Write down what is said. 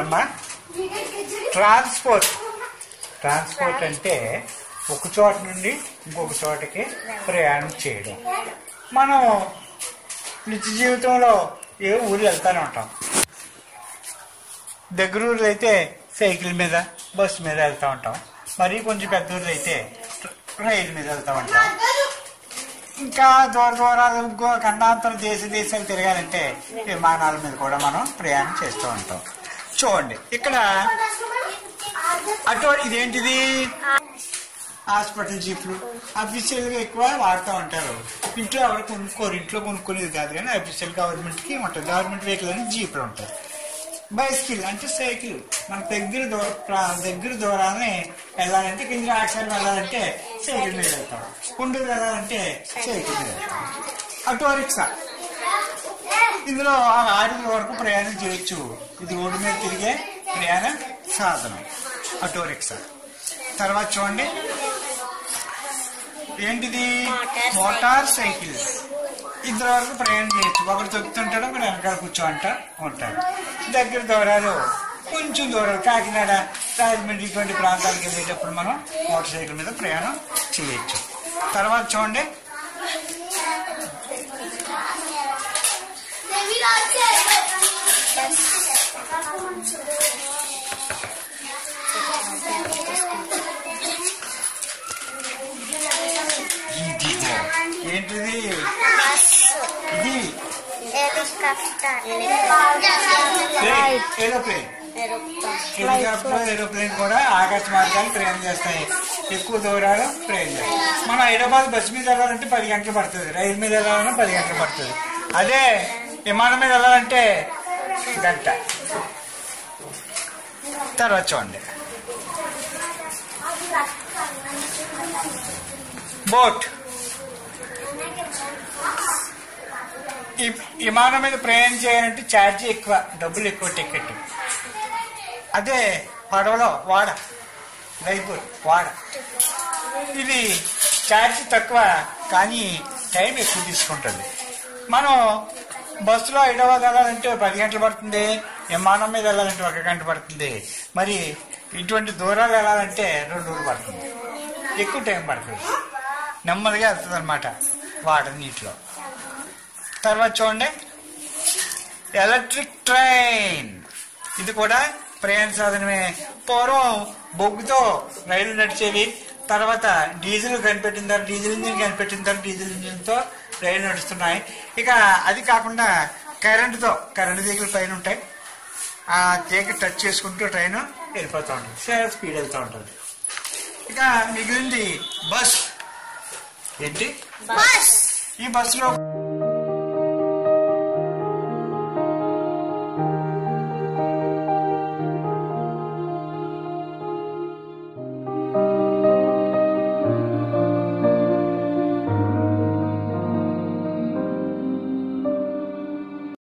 కాదమ్మా transport transport అంటే ఒక చోట నుండి ఇంకొక చోటకి ప్రయాణం చేయడం మనం నిత్య జీవితంలో ఏ ఊరు వెళ్తానే ఉంటాం దగ్గర ఊర్లు అయితే సైకిల్ మీద బస్సు మీద వెళ్తూ ఉంటాం మరీ కొంచెం పెద్ద ఊర్లు అయితే రైలు మీద వెళ్తూ ఉంటాం ఇంకా దూర దూరాలు ఇంకో ఖండాంతరం దేశ దేశాలు తిరగాలంటే విమానాల మీద కూడా మనం ప్రయాణం చేస్తూ ఉంటాం చూడండి ఇక్కడ అటు ఇదేంటిది హాస్పిటల్ జీప్లు అఫీషియల్ గా ఎక్కువ వాడుతూ ఉంటారు ఇంట్లో ఎవరు కొనుక్కోరు ఇంట్లో కొనుక్కునేది కాదు కానీ అఫీషియల్ గవర్నమెంట్ కి ఉంటుంది గవర్నమెంట్ వెహికల్ అని జీపులు ఉంటాయి బైసికిల్ అంటే సైకిల్ మన దగ్గర దూర ప్రా- దగ్గర దూరాన్ని వెళ్ళాలంటే కింద ఆక్సిజన్ వెళ్ళాలంటే సైకిల్ మీద వెళ్తాం కుండూరు వెళ్ళాలంటే సైకిల్ మీద వెళ్తాం ఆటో రిక్షా ఇందులో ఆ ఆరు వరకు ప్రయాణం చేయొచ్చు ఇది రోడ్డు మీద తిరిగే ప్రయాణ సాధనం ఆటో రిక్షా తర్వాత చూడండి ఏంటిది మోటార్ సైకిల్ ఇద్దరు వరకు ప్రయాణం చేయొచ్చు ఒకరు తొక్కుతుంటాడు ఒకరు వెనకాల కూర్చోంట ఉంటాడు దగ్గర దూరాలు కొంచెం దూరం కాకినాడ రాజమండ్రి ఇటువంటి ప్రాంతాలకు వెళ్ళేటప్పుడు మనం మోటార్ సైకిల్ మీద ప్రయాణం చేయొచ్చు తర్వాత చూడండి ఇది ఏంటిది ఇది ఏరోప్లేన్ హెలికాప్టర్ ఏరోప్లేన్ కూడా ఆకాశ మార్గాలు ప్రయాణం చేస్తాయి ఎక్కువ దూరాలు ప్రయాణం చేస్తాయి మనం హైదరాబాద్ బస్సు మీద వెళ్ళాలంటే పది గంటలు పడుతుంది రైలు మీద వెళ్ళాలంటే పది గంటలు పడుతుంది అదే విమానం మీద వెళ్ళాలంటే గంట తర్వాత చూడండి బోట్ ఈ విమానం మీద ప్రయాణం చేయాలంటే ఛార్జీ ఎక్కువ డబ్బులు ఎక్కువ టికెట్ అదే పడవలో వాడ లైఫ్ వాడ ఇది ఛార్జ్ తక్కువ కానీ టైం ఎక్కువ తీసుకుంటుంది మనం బస్సులో హైదరాబాద్ వెళ్ళాలంటే పది గంటలు పడుతుంది విమానం మీద వెళ్ళాలంటే ఒక గంట పడుతుంది మరి ఇటువంటి దూరాలు వెళ్ళాలంటే రెండు రోజులు పడుతుంది ఎక్కువ టైం పడుతుంది నెమ్మదిగా వెళ్తుంది అనమాట వాటర్ నీటిలో తర్వాత చూడండి ఎలక్ట్రిక్ ట్రైన్ ఇది కూడా ప్రయాణ సాధనమే పూర్వం బొగ్గుతో రైలు నడిచేవి తర్వాత డీజిల్ కనిపెట్టిన తర్వాత డీజిల్ ఇంజిన్ కనిపెట్టిన తర్వాత డీజిల్ ఇంజిన్తో రైలు నడుస్తున్నాయి ఇక అది కాకుండా కరెంటుతో కరెంటు తీగలు పైన ఉంటాయి ఆ తీగ టచ్ చేసుకుంటూ ట్రైన్ వెళ్ళిపోతూ ఉంటుంది చాలా స్పీడ్ వెళ్తూ ఉంటుంది ఇక మిగిలింది బస్ ఏంటి ఈ బస్సులో